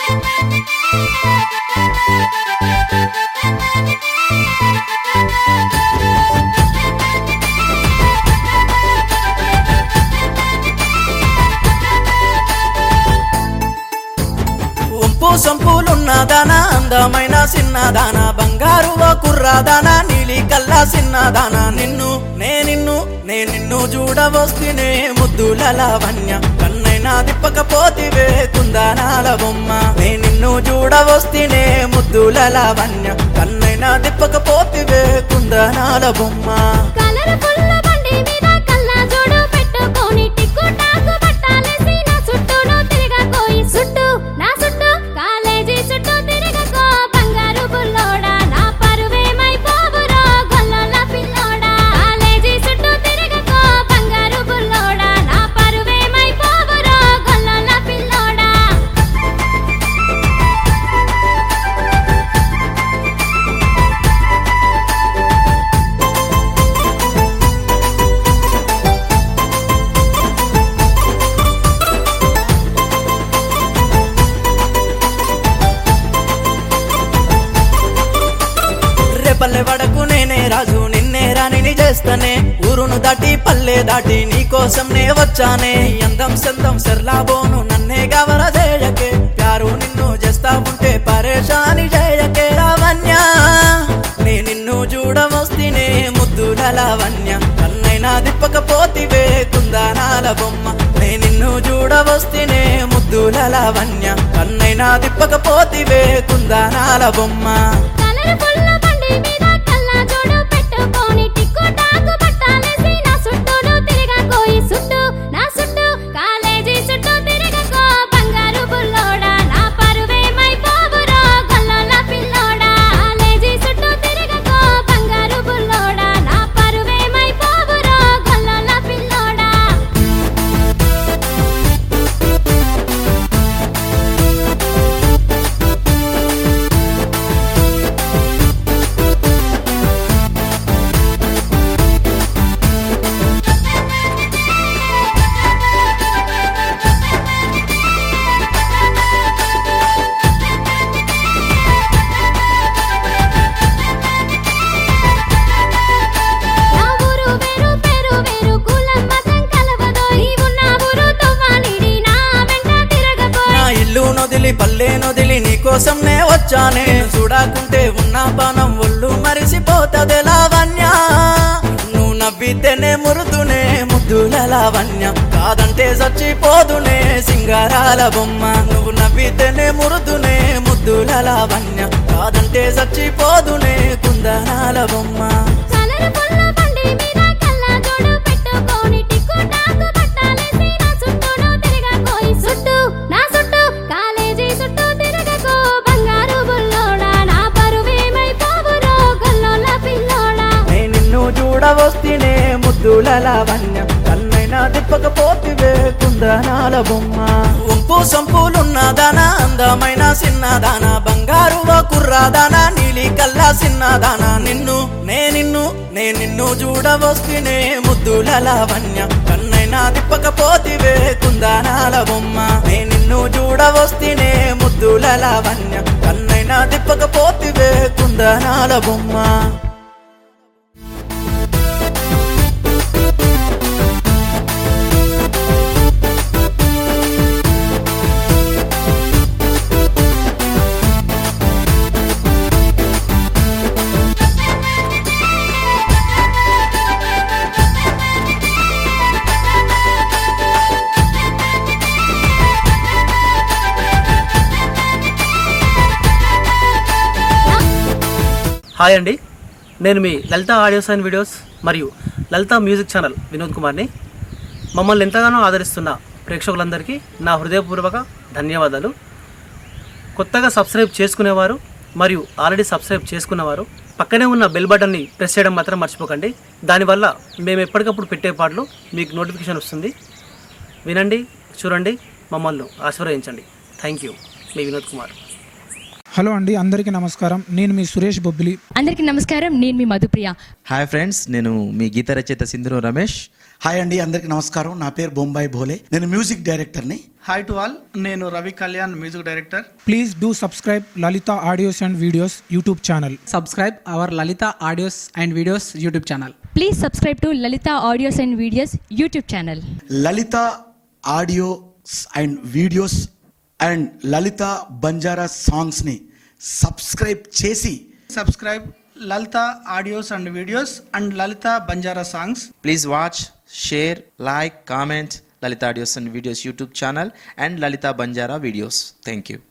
ఉంపు సొంపులున్నదానా అందమైన సిన్నదానా బంగారు ఓ కుర్రాదానా నీలి కల్లా సిన్నదానా నిన్ను నే నిన్ను నే నిన్ను చూడవస్తునే ముద్దుల లావణ్య కన్నైనా దిప్పకపోతివే కుందానాల బొమ్మ నే నిన్ను చూడవస్తునే ముద్దుల లావణ్య కన్నైనా దిప్పకపోతివే కుందనాల బొమ్మ కలర్ఫుల్ బండి మీద కళ్ళజోడు పెట్టుకొని టిక్కు టాకు బట్టాలేసి నా చుట్టూను తిరగకోయి చుట్టూ నా చుట్టూ కాలేజీ చుట్టూ తిరగకో బంగారు బుల్లోడా నా పరువేమైపోవురో గొల్లల పిల్లోడా కాలేజీ చుట్టూ తిరగకో బంగారు బుల్లోడా నా పరువేమైపోవురో గొల్లల పిల్లోడా రేపల్లె వడకు నేనే రాజు నిన్నే రాణిని చేస్తనే ఊరును దాటి పల్లె దాటి నీ కోసం నే వచ్చానే అందం సందం సెర్లాబోను నన్నే గవర చేయకే ప్యారు నిన్ను చేస్తా ఉంటే పరేషాని చేయకే లావణ్య నే నిన్ను చూడవస్తినే ముద్దుల లావణ్య కన్నైనా దిప్పకపోతివే కుందానాల బొమ్మ నే నిన్ను చూడవస్తినే ముద్దుల లావణ్య కన్నైనా దిప్పకపోతివే కుందానాల బొమ్మ కలర్ఫుల్ బండి మీద కళ్ళజోడు పెట్టుకొని టిక్కు టాకు బట్టాలేసి నా చుట్టూను తిరగకోయి చుట్టూ నా చుట్టూ కాలేజీ చుట్టూ తిరగకో బంగారు బుల్లోడా నా పరువేమైపోవురో గొల్లల పిల్లోడా కాలేజీ చుట్టూ తిరగకో బంగారు బుల్లోడా నా పరువేమైపోవురో గొల్లల పిల్లోడా నా ఊరు వేరు పేరు వేరు కులం మతం కలవదో నీవున్న ఊరు తవ్వాలిడి నా వెంట తిరగబోయ్ నా ఇల్లు నొదిలి పల్లె నొదిలి నీ కోసం నే వచ్చానే చూడకుంటే ఉన్న పానం ఒళ్ళు మరిసిపోతది లావణ్య నువ్వు నవ్వితేనే మురుదునే ముద్దుల లావణ్య కాదంటే చచ్చిపోదునే సింగారాల బొమ్మ నువ్వు నవ్వితేనే మురుదునే ముద్దుల లావణ్య కాదంటే చచ్చిపోదునే కుందనాల బొమ్మ కలర్ఫుల్ బండి మీద కళ్ళజోడు పెట్టుకొని టిక్కు టాకు బట్టాలేసి నా చుట్టూను తిరగకోయి చుట్టూ నా చుట్టూ కాలేజీ చుట్టూ తిరగకో బంగారు బుల్లోడా నా పరువేమైపోవురో గొల్లోల పిల్లోడా నే నిన్ను చూడవస్తేనే ముద్దుల లావణ్య కన్నైనా దిప్పకపోతివే కుందనాల బొమ్మ ఉంపు సొంపులున్నదానా అందమైన సిన్నదానా బంగారు ఓ కుర్రాదానా నీలి కల్లా సిన్నదానా నిన్ను నే నిన్ను నే నిన్ను చూడవస్తేనే ముద్దుల లావణ్య కన్నైనా దిప్పకపోతివే కుందనాల బొమ్మ నే నిన్ను చూడవస్తేనే ముద్దుల లావణ్య కన్నైనా దిప్పకపోతివే కుందనాల బొమ్మ హాయ్ అండి నేను మీ లలిత ఆడియోస్ అండ్ వీడియోస్ మరియు లలిత మ్యూజిక్ ఛానల్ వినోద్ కుమార్ని మమ్మల్ని ఎంతగానో ఆదరిస్తున్న ప్రేక్షకులందరికీ నా హృదయపూర్వక ధన్యవాదాలు కొత్తగా సబ్స్క్రైబ్ చేసుకునేవారు మరియు ఆల్రెడీ సబ్స్క్రైబ్ చేసుకున్నవారు పక్కనే ఉన్న బెల్ బటన్ని ప్రెస్ చేయడం మాత్రం మర్చిపోకండి దానివల్ల మేము ఎప్పటికప్పుడు పెట్టే పాటలు మీకు నోటిఫికేషన్ వస్తుంది వినండి చూడండి మమ్మల్ని ఆశీర్వదించండి థ్యాంక్ యూ మీ వినోద్ కుమార్ హలో అండి అందరికీ నమస్కారం నేను మీ సురేష్ బొబ్బిలి అందరికీ నమస్కారం నేను మీ మధుప్రియ హాయ్ ఫ్రెండ్స్ నేను మీ గీత రచయిత సింధురు రమేష్ హాయ్ అండి అందరికి నమస్కారం నా పేరు బొంబాయి భోలే నేను మ్యూజిక్ డైరెక్టర్ని హాయ్ టు ఆల్ నేను Ravi Kalyan music director please do subscribe Lalitha audios and videos YouTube channel subscribe our Lalita audios and videos YouTube channel. Please subscribe to Lalita Audios and Videos YouTube channel. Lalitha audios and videos and Lalitha Banjara సాంగ్స్ని subscribe చేసి subscribe Lalitha audios and videos and Lalitha Banjara songs Please watch, share, like, comment Lalita Audios and Videos YouTube channel and Lalita Banjara videos. Thank you.